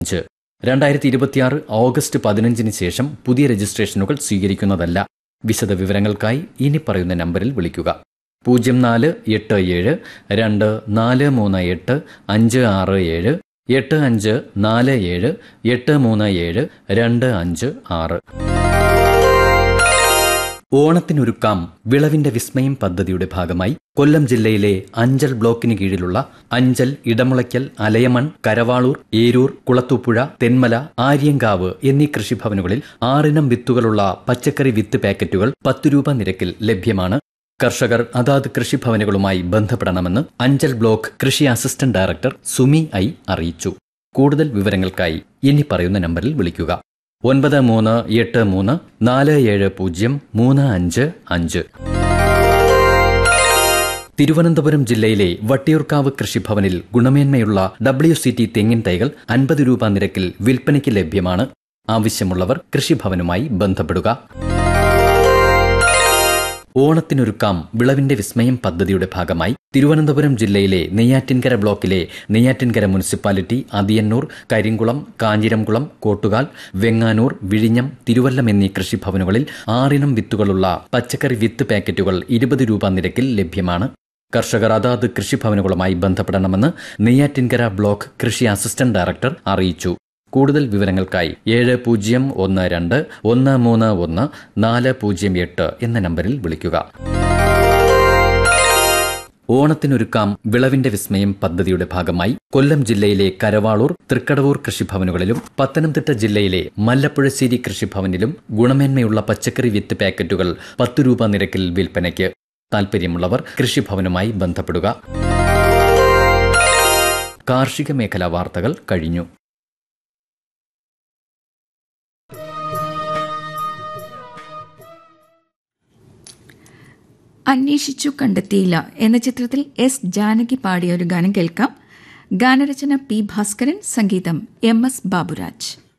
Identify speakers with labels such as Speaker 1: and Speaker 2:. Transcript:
Speaker 1: അഞ്ച് രണ്ടായിരത്തി ഇരുപത്തിയാറ് ഓഗസ്റ്റ് പതിനഞ്ചിന് ശേഷം പുതിയ രജിസ്ട്രേഷനുകൾ സ്വീകരിക്കുന്നതല്ല വിശദ വിവരങ്ങൾക്കായി ഇനി പറയുന്ന നമ്പറിൽ വിളിക്കുക പൂജ്യം നാല് എട്ട് ഏഴ് രണ്ട് നാല് മൂന്ന് എട്ട് അഞ്ച് ആറ് ഏഴ് എട്ട് അഞ്ച് നാല് ഏഴ് എട്ട് മൂന്ന് ഏഴ് രണ്ട് അഞ്ച് ആറ് ഓണത്തിനൊരുക്കാം വിളവിന്റെ വിസ്മയം പദ്ധതിയുടെ ഭാഗമായി കൊല്ലം ജില്ലയിലെ അഞ്ചൽ ബ്ലോക്കിന് കീഴിലുള്ള അഞ്ചൽ ഇടമുളയ്ക്കൽ അലയമൺ കരവാളൂർ ഏരൂർ കുളത്തൂപ്പുഴ തെന്മല ആര്യങ്കാവ് എന്നീ കൃഷിഭവനുകളിൽ ആറിനം വിത്തുകളുള്ള പച്ചക്കറി വിത്ത് പാക്കറ്റുകൾ പത്ത് രൂപ നിരക്കിൽ ലഭ്യമാണ് കർഷകർ അതാത് കൃഷിഭവനുകളുമായി ബന്ധപ്പെടണമെന്ന് അഞ്ചൽ ബ്ലോക്ക് കൃഷി അസിസ്റ്റന്റ് ഡയറക്ടർ സുമി ഐ അറിയിച്ചു കൂടുതൽ വിവരങ്ങൾക്കായി ഇനി പറയുന്ന നമ്പറിൽ വിളിക്കുക ഒൻപത് മൂന്ന് എട്ട് മൂന്ന് നാല് ഏഴ് പൂജ്യം മൂന്ന് അഞ്ച് അഞ്ച് തിരുവനന്തപുരം ജില്ലയിലെ വട്ടിയൂർക്കാവ് കൃഷിഭവനിൽ ഗുണമേന്മയുള്ള ഡബ്ല്യു സി ടി തെങ്ങിൻ തൈകൾ അൻപത് രൂപ നിരക്കിൽ വിൽപ്പനയ്ക്ക് ലഭ്യമാണ് ആവശ്യമുള്ളവർ കൃഷിഭവനുമായി ബന്ധപ്പെടുക ഓണത്തിനൊരുക്കാം വിളവിന്റെ വിസ്മയം പദ്ധതിയുടെ ഭാഗമായി തിരുവനന്തപുരം ജില്ലയിലെ നെയ്യാറ്റിൻകര ബ്ലോക്കിലെ നെയ്യാറ്റിൻകര മുനിസിപ്പാലിറ്റി അതിയന്നൂർ കരിങ്കുളം കാഞ്ഞിരംകുളം കോട്ടുകാൽ വെങ്ങാനൂർ വിഴിഞ്ഞം തിരുവല്ലം എന്നീ കൃഷിഭവനുകളിൽ ആറിനം വിത്തുകളുള്ള പച്ചക്കറി വിത്ത് പാക്കറ്റുകൾ ഇരുപത് രൂപ നിരക്കിൽ ലഭ്യമാണ് കർഷകർ അതാത് കൃഷിഭവനുകളുമായി ബന്ധപ്പെടണമെന്ന് നെയ്യാറ്റിൻകര ബ്ലോക്ക് കൃഷി അസിസ്റ്റന്റ് ഡയറക്ടർ അറിയിച്ചു കൂടുതൽ വിവരങ്ങൾക്കായി ഏഴ് പൂജ്യം ഒന്ന് രണ്ട് ഒന്ന് മൂന്ന് ഒന്ന് നാല് പൂജ്യം എട്ട് എന്ന നമ്പറിൽ വിളിക്കുക ഓണത്തിനൊരുക്കാം വിളവിന്റെ വിസ്മയം പദ്ധതിയുടെ ഭാഗമായി കൊല്ലം ജില്ലയിലെ കരവാളൂർ തൃക്കടവൂർ കൃഷിഭവനുകളിലും പത്തനംതിട്ട ജില്ലയിലെ മല്ലപ്പുഴശ്ശേരി കൃഷിഭവനിലും ഗുണമേന്മയുള്ള പച്ചക്കറി വിത്ത് പാക്കറ്റുകൾ പത്ത് രൂപ നിരക്കിൽ വിൽപ്പനയ്ക്ക് താൽപ്പര്യമുള്ളവർ കൃഷിഭവനുമായി ബന്ധപ്പെടുക കാർഷിക മേഖലാ വാർത്തകൾ കഴിഞ്ഞു
Speaker 2: അന്വേഷിച്ചു കണ്ടെത്തിയില്ല എന്ന ചിത്രത്തിൽ എസ് ജാനകി പാടിയ ഒരു ഗാനം കേൾക്കാം ഗാനരചന പി ഭാസ്കരൻ സംഗീതം എം എസ് ബാബുരാജ്